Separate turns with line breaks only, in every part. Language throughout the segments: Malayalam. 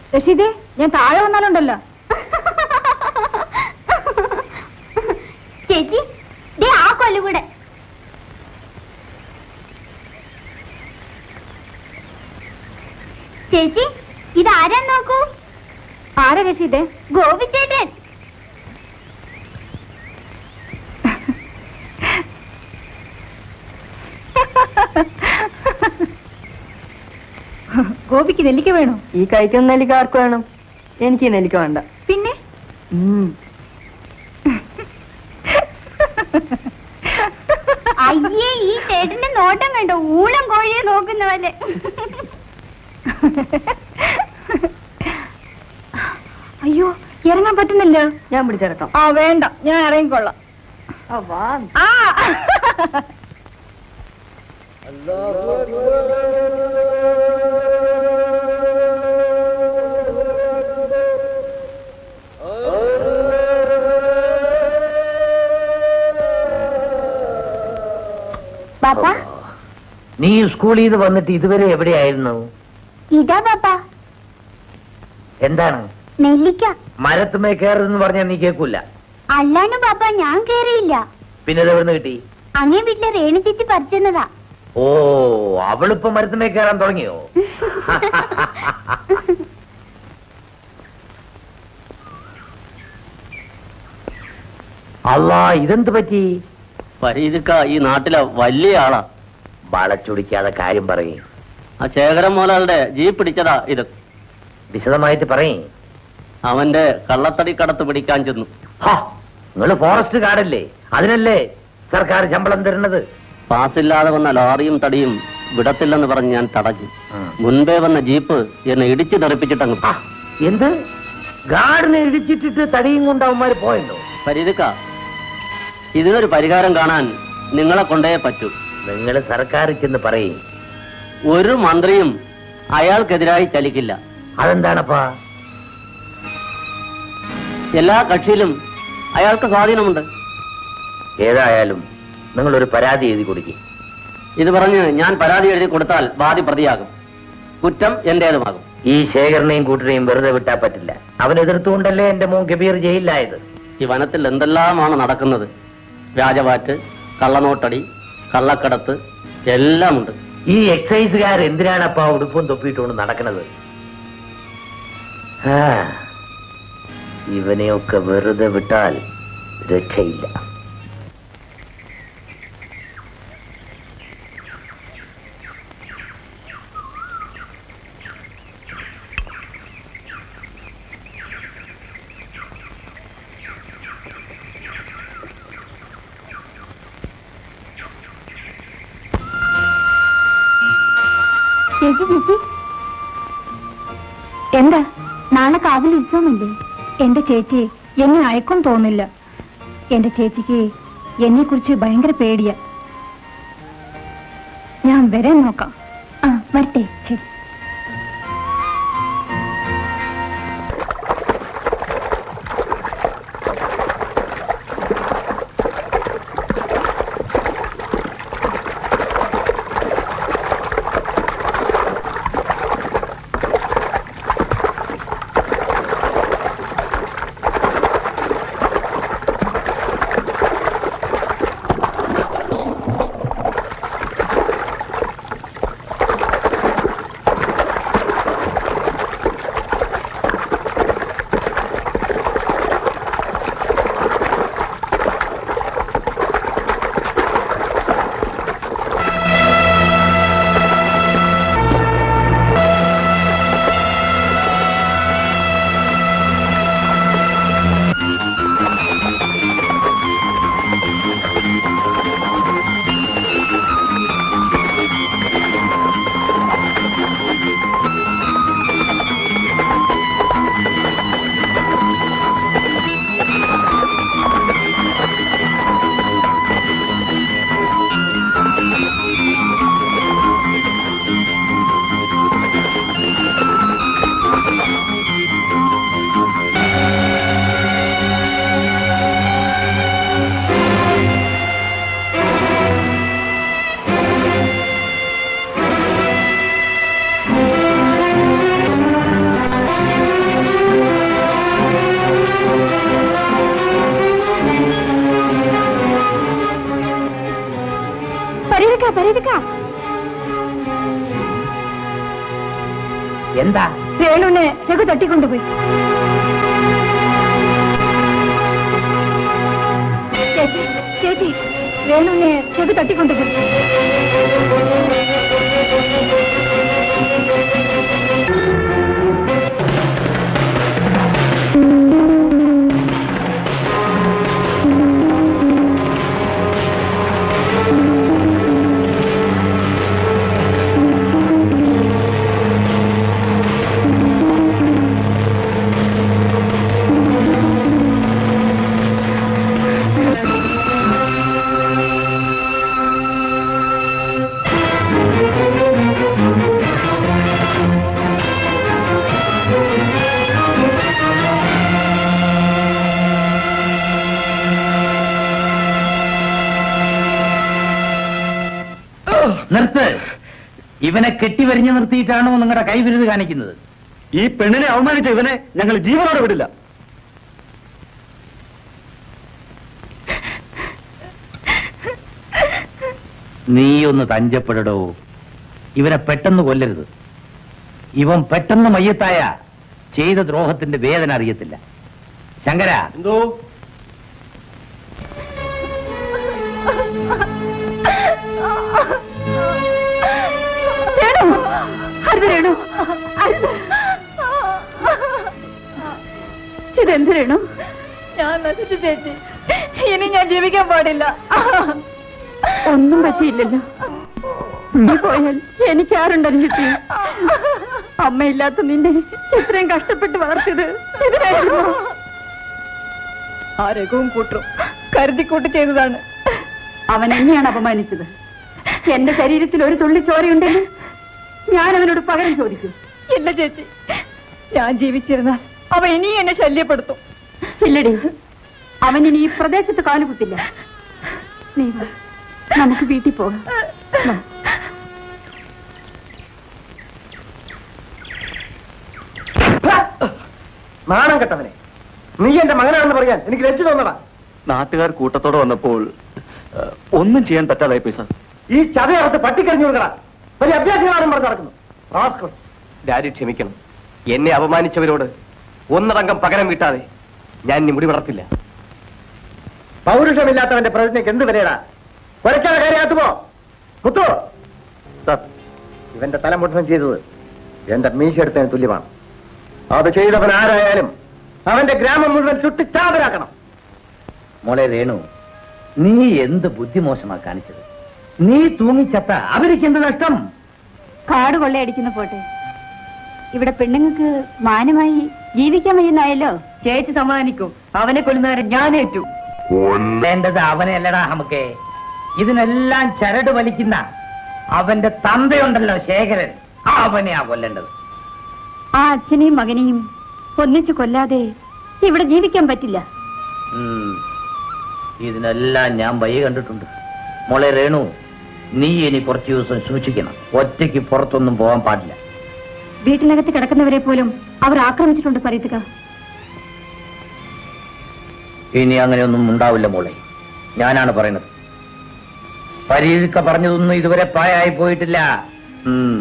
റഷീദേ ഞാൻ താഴെ വന്നാലുണ്ടല്ലോ
ചേച്ചി ദേ ആ കൊല്ലുകൂടെ ചേച്ചി ഇതാരാ നോക്കൂ
ആരാ റഷീദേ
ഗോപിച്ചേട്ടൻ
ഗോപിക്ക് നെല്ലിക്ക വേണോ
ഈ കഴിക്കുന്ന നെല്ലിക്ക ആർക്ക് വേണം എനിക്ക് ഈ നെല്ലിക്ക വേണ്ട
പിന്നെ
ഉം.
അയ്യേ ഈ ചേട്ടന്റെ നോട്ടം കണ്ടോ ഊളം കോഴിയെ നോക്കുന്ന പോലെ
അയ്യോ ഇറങ്ങാൻ പറ്റുന്നില്ല
ഞാൻ പിടിച്ചിറക്കാം
ആ വേണ്ട ഞാൻ ഇറങ്ങിക്കൊള്ളാം
ആ, വാ
ആ
പാപ്പ
നീ സ്കൂളിൽ നിന്ന് വന്നിട്ട് ഇതുവരെ എവിടെയായിരുന്നു
ഇതാ പാപ്പ
എന്താണ്
നെല്ലിക്ക
മരത്തുമേ കയറുന്നു പറഞ്ഞാൽ നീ കേൾക്കൂല
അല്ലാണ്ട് പാപ്പ ഞാൻ കേറിയില്ല
പിന്നെ ഇത് എവിടുന്ന് കിട്ടി
അങ്ങേ വീട്ടിലെ രേണു ചേച്ചി പറിച്ചെന്നതാ
ഓ അവളിപ്പോ മരത്തുമേ കയറാൻ തുടങ്ങിയോ അല്ലാ ഇതെന്ത് പറ്റി
ഫരീദിക്ക ഈ നാട്ടിലെ വലിയ ആളാ
വളച്ചൊടിക്കാതെ കാര്യം പറയും
ആ ശേഖരൻ മോലാളുടെ ജീപ്പ് പിടിച്ചതാ ഇത്
വിശദമായിട്ട് പറയും
അവന്റെ കള്ളത്തടി കടത്ത് പിടിക്കാൻ ചെന്നു
നിങ്ങള് ഫോറസ്റ്റ് ഗാർഡല്ലേ അതിനല്ലേ സർക്കാർ ശമ്പളം തരുന്നത്
പാസില്ലാതെ വന്ന ലോറിയും തടിയും വിടത്തില്ലെന്ന് പറഞ്ഞ് ഞാൻ തടഞ്ഞു മുൻപേ വന്ന ജീപ്പ് എന്നെ ഇടിച്ചു തെറിപ്പിച്ചിട്ടങ്ങ്
ആ, എന്ത് ഗാർഡിനെ ഇടിച്ചിട്ടിട്ട് തടിയും കൊണ്ട് അവന്മാര് പോയല്ലോ
ഫരീദിക്ക ഇതിനൊരു പരിഹാരം കാണാൻ നിങ്ങളെ കൊണ്ടേ പറ്റൂ
നിങ്ങൾ സർക്കാർ ചെന്ന് പറയും
ഒരു മന്ത്രിയും അയാൾക്കെതിരായി ചലിക്കില്ല
അതെന്താണപ്പാ
എല്ലാ കക്ഷിയിലും അയാൾക്ക് സ്വാധീനമുണ്ട്
ഏതായാലും നിങ്ങളൊരു പരാതി എഴുതി കൊടുക്കും
ഇത് പറഞ്ഞ് ഞാൻ പരാതി എഴുതി കൊടുത്താൽ വാദി പ്രതിയാകും കുറ്റം എന്റേതുമാകും
ഈ ശേഖരനെയും കൂട്ടരെയും വെറുതെ വിട്ടാ പറ്റില്ല അവൻ എതിർത്തുകൊണ്ടല്ലേ എന്റെ മോൻ കബീർ ജയിലിലായത്
ഈ വനത്തിൽ എന്തെല്ലാമാണ് നടക്കുന്നത് വ്യാജവാറ്റ് കള്ളനോട്ടടി കള്ളക്കടത്ത് എല്ലാമുണ്ട്
ഈ എക്സൈസുകാർ എന്തിനാണപ്പാ ഉടുപ്പും തൊപ്പിയിട്ടുകൊണ്ട് നടക്കുന്നത് ആ, ഇവനെയൊക്കെ വെറുതെ വിട്ടാൽ രക്ഷയില്ല
ചേച്ചി ചേച്ചി
എന്താ
നാളെ കാവിൽ ഉത്സവമല്ലേ
എന്റെ ചേച്ചി എന്നെ അയക്കും തോന്നില്ല എന്റെ ചേച്ചിക്ക് എന്നെ കുറിച്ച് ഭയങ്കര പേടിയാ ഞാൻ വരാൻ നോക്കാം
ആ വരട്ടെ
ശരി
പരീതിക്ക
എന്താ
രേണുവിനെ രഘു തട്ടിക്കൊണ്ടുപോയി ചേച്ചി ചേച്ചി രേണുവിനെ രഘു തട്ടിക്കൊണ്ടുപോയി
നിർത്ത് ഇവനെ കെട്ടിവരിഞ്ഞു നിർത്തിയിട്ടാണോ നിങ്ങളുടെ കൈവിരുത് കാണിക്കുന്നത്
ഈ പെണ്ണിനെ അവമാനിച്ച ഇവനെ ഞങ്ങൾ ജീവനോടെ വിടില്ല
നീ ഒന്ന് തഞ്ചപ്പെടടോ ഇവനെ പെട്ടെന്ന് കൊല്ലരുത് ഇവൻ പെട്ടെന്ന് മയ്യത്തായ ചെയ്ത ദ്രോഹത്തിന്റെ വേദന അറിയത്തില്ല ശങ്കര
എന്തോ
രേണു അരുത് രേണു അരുത് ഇതെന്ത് രേണു
ഞാൻ നശിച്ചു ചേച്ചി ഇനി ഞാൻ ജീവിക്കാൻ പാടില്ല
ഒന്നും പറ്റിയില്ലല്ലോ നീ പോയാൽ എനിക്കാരുണ്ടല്ലോ ചുറ്റി അമ്മയില്ലാത്ത നിന്നെ ഇത്രയും കഷ്ടപ്പെട്ട് വളർത്തിയത് ഇതിനായിരുന്നു
ആ രഘുവും കൂട്ടും കരുതിക്കൂട്ട് ചെയ്തതാണ്
അവൻ എന്നെയാണ് അപമാനിച്ചത് എന്റെ ശരീരത്തിൽ ഒരു തുള്ളി ചോരയുണ്ടെങ്കിൽ ഞാൻ അവനോട് പകരം ചോദിക്കും
ഇല്ല ചേച്ചി ഞാൻ ജീവിച്ചിരുന്നാൽ അവ ഇനി എന്നെ ശല്യപ്പെടുത്തും
ഇല്ലടി അവൻ ഇനി ഈ പ്രദേശത്ത് കാലുകുത്തില്ല നീ വാ. നമുക്ക് വീട്ടിൽ പോകാം വാ.
നാണം കെട്ടവനെ നീ എന്റെ മകനാണെന്ന് പറയാൻ എനിക്ക് ലജ്ജ തോന്നടാ നാട്ടുകാർ കൂട്ടത്തോടെ വന്നപ്പോൾ ഏഹ്, ഒന്നും ചെയ്യാൻ പറ്റാതായി പോയി സാർ ഈ ചതയകത്ത് പട്ടിക്കരിഞ്ഞു കൊടുക്കടാ വലിയ അഭ്യാസങ്ങളാണെന്ന് പറഞ്ഞു നടക്കുന്നു റാസ്കൽ.
ഡാഡി ക്ഷമിക്കണം എന്നെ അപമാനിച്ചവരോട് ഒന്നടങ്കം പകരം വീട്ടാതെ ഞാൻ ഇനി മുടി വളർത്തില്ല
പൗരുഷമില്ലാത്തവന്റെ പ്രതിജ്ഞയ്ക്ക് എന്ത് വിലയടാ കൊലക്കാതെ കാര്യമാത്തു പോ മുത്തു സർ ഇവന്റെ തല മുട്ടനം ചെയ്തത് എന്റെ മീശ എടുത്തതിന് തുല്യമാണ് അത് ചെയ്തവൻ ആരായാലും അവന്റെ ഗ്രാമം മുഴുവൻ ചുട്ടിച്ചാതരാക്കണം
മോളെ രേണു നീ എന്ത് ബുദ്ധിമോശമാ കാണിച്ചത് നീ തൂങ്ങിച്ചത്ത അവർക്ക് എന്ത് നഷ്ടം
കാട് കൊള്ളയടിക്കുന്ന പോട്ടെ ഇവിടെ പെണ്ണുങ്ങൾക്ക് മാനമായി ജീവിക്കാൻ വയ്യുന്നായല്ലോ
ചേച്ചി സമാധാനിക്കും അവനെ കൊല്ലുന്നവരെ ഞാൻ ഏറ്റു
വേണ്ടത് അവനെ അല്ലടാ നമുക്ക് ഇതിനെല്ലാം ചരട് വലിക്കുന്ന അവന്റെ തന്തയുണ്ടല്ലോ ശേഖരൻ അവനെയാ കൊല്ലേണ്ടത്
ആ അച്ഛനെയും മകനെയും ഒന്നിച്ചു കൊല്ലാതെ ഇവിടെ ജീവിക്കാൻ പറ്റില്ല
ഉം. ഇതിനെല്ലാം ഞാൻ വഴി കണ്ടിട്ടുണ്ട് മോളെ രേണു നീ ഇനി കുറച്ചു ദിവസം സൂക്ഷിക്കണം ഒറ്റയ്ക്ക് പുറത്തൊന്നും പോകാൻ പാടില്ല
വീട്ടിനകത്ത് കിടക്കുന്നവരെ പോലും അവർ ആക്രമിച്ചിട്ടുണ്ട് പരീത്തുക
ഇനി അങ്ങനെയൊന്നും ഉണ്ടാവില്ല മോളെ ഞാനാണ് പറയുന്നത് പരീക്ക പറഞ്ഞതൊന്നും ഇതുവരെ പ്രായമായി പോയിട്ടില്ല ഉം.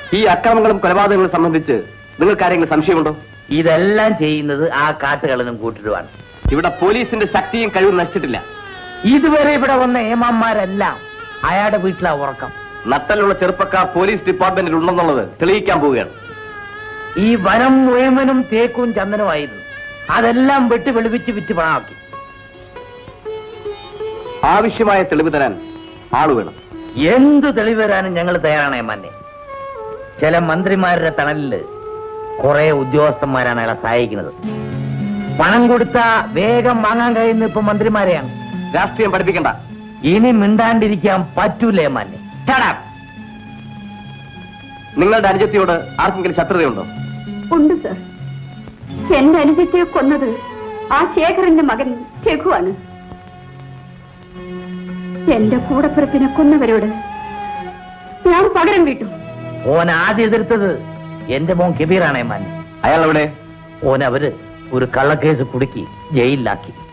ഈ അക്രമങ്ങളും കൊലപാതകങ്ങളും സംബന്ധിച്ച് നിങ്ങൾക്ക് ആരെങ്കിലും സംശയമുണ്ടോ
ഇതെല്ലാം ചെയ്യുന്നത് ആ കാട്ടുകളനും കൂട്ടിടുവാണ്
ഇവിടെ പോലീസിന്റെ ശക്തിയും കഴിവും നശിച്ചിട്ടില്ല
ഇതുവരെ ഇവിടെ വന്ന ഏമാന്മാരെല്ലാം അയാളുടെ വീട്ടിലാ ഉറക്കം
നട്ടലുള്ള ചെറുപ്പക്കാർ പോലീസ് ഡിപ്പാർട്ട്മെന്റിൽ ഉണ്ടെന്നുള്ളത് തെളിയിക്കാൻ പോവുകയാണ്
ഈ വനം മുഴുവനും തേക്കും ചന്ദനമായിരുന്നു അതെല്ലാം വെട്ടി വെളുപ്പിച്ച് വിറ്റ് പണമാക്കി
ആവശ്യമായ തെളിവ് തരാൻ ആള് വേണം
എന്ത് തെളിവ് വരാനും ഞങ്ങൾ തയ്യാറാണ് ഏമാനെ ചില മന്ത്രിമാരുടെ തണലില് കുറെ ഉദ്യോഗസ്ഥന്മാരാണ് അയാളെ സഹായിക്കുന്നത് പണം കൊടുത്താ വേഗം വാങ്ങാൻ കഴിയുന്ന ഇപ്പൊ മന്ത്രിമാരെയാണ്
രാഷ്ട്രീയം പഠിപ്പിക്കണ്ട
ഇനി മിണ്ടാണ്ടിരിക്കാൻ പറ്റൂലേ ഏമാനെ Shut up.
നിങ്ങളുടെ അനുജത്തിയോട് ആർക്കെങ്കിലും ശത്രുതയുണ്ടോ
ഉണ്ട് സർ എന്റെ അനുജത്തെ കൊന്നത് ആ ശേഖരന്റെ മകൻ രഘുവാണ് എന്റെ കൂടപ്പിറപ്പിനെ കൊന്നവരോട് ഞാൻ പകരം വീട്ടു
ഓൻ ആദ്യം എതിർത്തത് എന്റെ മോൻ കബീറാണ് ഏമാനെ
അയാൾ എവിടെ
ഓൻ അവര് ഒരു കള്ളക്കേസ് കുടുക്കി ജയിലിലാക്കി